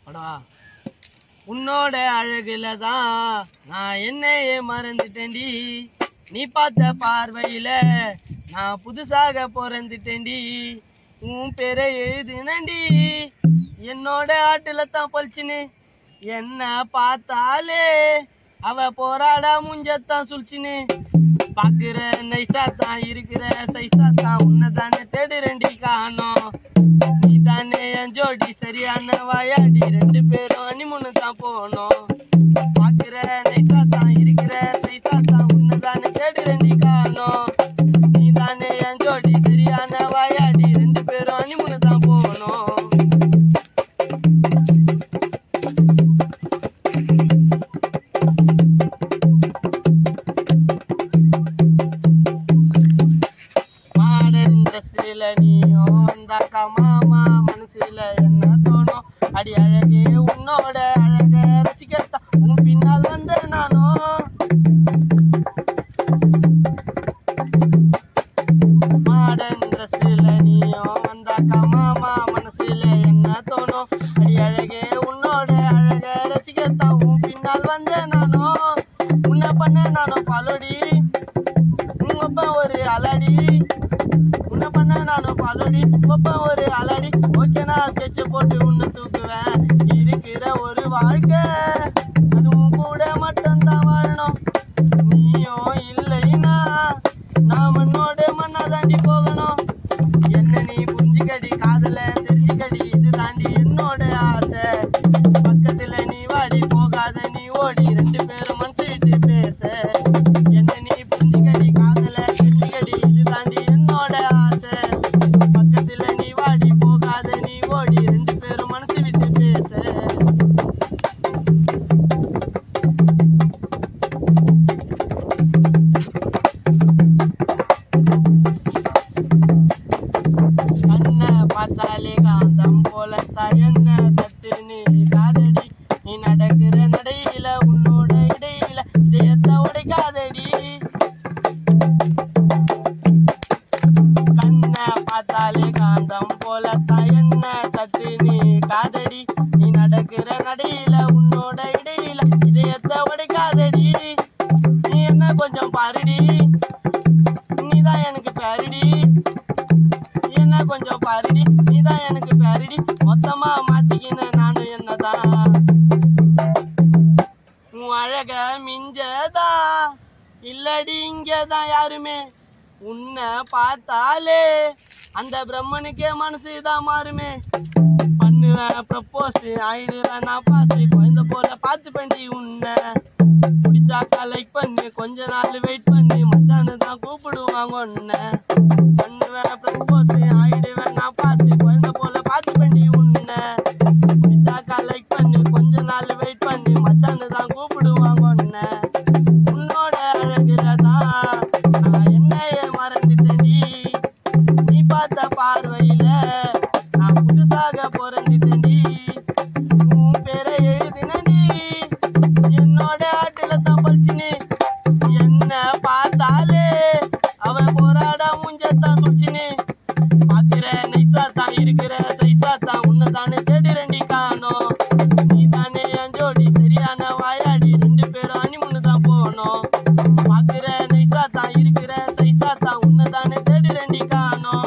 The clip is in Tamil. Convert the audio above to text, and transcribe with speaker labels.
Speaker 1: அடா உன்னோட அழகுல தான் நான் என்னையே மறந்துட்டேன்டி நீ பார்த்த பார்வையில நான் புதுசாக பிறந்துட்டேன்டி உன் பேரை எழுதுனண்டி என்னோட ஆட்டுல தான் பழிச்சுன்னு என்ன பார்த்தாலே அவ போராடா முஞ்சத்தான் சுழிச்சுன்னு பாக்குற நைசா தான் இருக்கிற சைசா தான் உன்னை தானே தேடுறேன்டி காணோம் நீ தானே என் ஜோடி சரியான வாயாடி ரெண்டு பேரும் அனிமுன்னு தான் போனோம் பாக்குற நைசா தான் இருக்கிற சைசா தான் உன்னை தானே தேடுறேன்டி காணோம் நீ தானே என் ஜோடி சரியான வாயாடி ரெண்டு பேரும் அனிமுன்னு தான் போனோம் மாடன் ட்ரெஸ்ஸில் நீயும் வந்தாக்கா மாமா மனசுல என்ன தோணும் அடி அழகே உன்னோட அழக ரசிக்கத்தான் உன் பின்னால் வந்த நானும் மாடன் ட்ரெஸ்ஸில் நீயும் வந்தாக்கா மாமா மனசுல என்ன தோணும் அடி அழகே உன்னோட அழக ரசிக்கத்தான் உன் பின்னால் வந்த நானும் உன்னை பண்ண நானும் பாலோடி உங்க ஒரு அலடி உன்னை பண்ண நானும் பாலோடி ஒப்ப ஒரு அலடி ஓகே நான் ஸ்கெட்ச் போட்டு உன்னை தூக்குவேன் இருக்கிற ஒரு வாழ்க்கை அதுவும் கூட மட்டும்தான் வாழணும் நீயோ இல்லைன்னா நான் மண்ணோட மண்ணா தாண்டி போகணும் என்ன நீ புரிஞ்சுக்கடி காதல தெரிஞ்சுக்கடி இது தாண்டி என்னோட ஆசை பக்கத்துல நீ வாடி போகாத நீ ஓடி ரெண்டு பேரும் மனசு விட்டு பேச என்ன நீ புரிஞ்சுக்கடி காதல தெரிஞ்சுக்கடி இது தாண்டி என்னோட ஆசை பக்கத்துல நீ வாடி போகாத நீ ஓடி ரெண்டு பேரும் மனசு விட்டு பேச கண்ண பார்த்தாலே காந்தம் போலத்தான் என்ன தட்டு நீ காதடி நீ நடக்கிற நடையில உன்னோட இடையில இதயத்தை உடைக்காதடி கண்ண பார்த்தாலே காந்தம் போலத்தான் என்ன தட்டு நீ காதடி நீ நடக்கிற நடையில உன்னோட இடையில இதயத்தை உடைக்காதடி நீ என்ன கொஞ்சம் பாருடி நீதான் எனக்கு பாருடி நீ என்ன கொஞ்சம் பாருடி நீதான் எனக்கு பாருடி மொத்தமா மாத்திக்கின நானும் என்னதான் உன் அழக மிஞ்சதா இல்லடி இங்கதான் யாருமே உன்னை பார்த்தாலே அந்த பிரம்மனுக்கே மனசுதான் மாறுமே பண்ணுவேன் ப்ரப்போஸ் ஆயிடுவேன் நான் பாத்து குழந்தை போல பார்த்து பண்ணி உன்னை பிடிச்சாக்கா லைக் பண்ணு கொஞ்ச நாள் வெயிட் பண்ணி மச்சானு தான் கூப்பிடுவாங்க உன்னை பண்ணுவேன் ப்ரப்போஸ் ஆயிடுவேன் நான் பார்த்து குழந்தை போல பார்த்து பண்ணி உன்னை பிடிச்சாக்கா லைக் பண்ணு கொஞ்ச நாள் வெயிட் பண்ணி மச்சானு தான் கூப்பிடுவாங்க உன்னை உன்னோட அழகுல தான் நான் என்னையே மறந்துட்டேன்டி நீ பார்த்த பார்வையில நான் புதுசாக பிறந்துட்டேன்டி உன் பேரை எழுதினடி என்னோட ஆட்டுல தான் பழிச்சுன்னு என்ன பார்த்தாலே அவன் போராட முஞ்சத்தான் சுடிச்சுன்னு பாக்குற நைசா தான் இருக்கிற சைசா தான் உன்னை தானே தேடுறேன்டி காணோம் நீ தானே என் ஜோடி சரியான வாயாடி ரெண்டு பேரும் அனிமுன்னு தான் போனோம் பாக்குற நைசா தான் இருக்கிற சைசா தான் உன்னை தானே தேடுறேன்டி காணோம்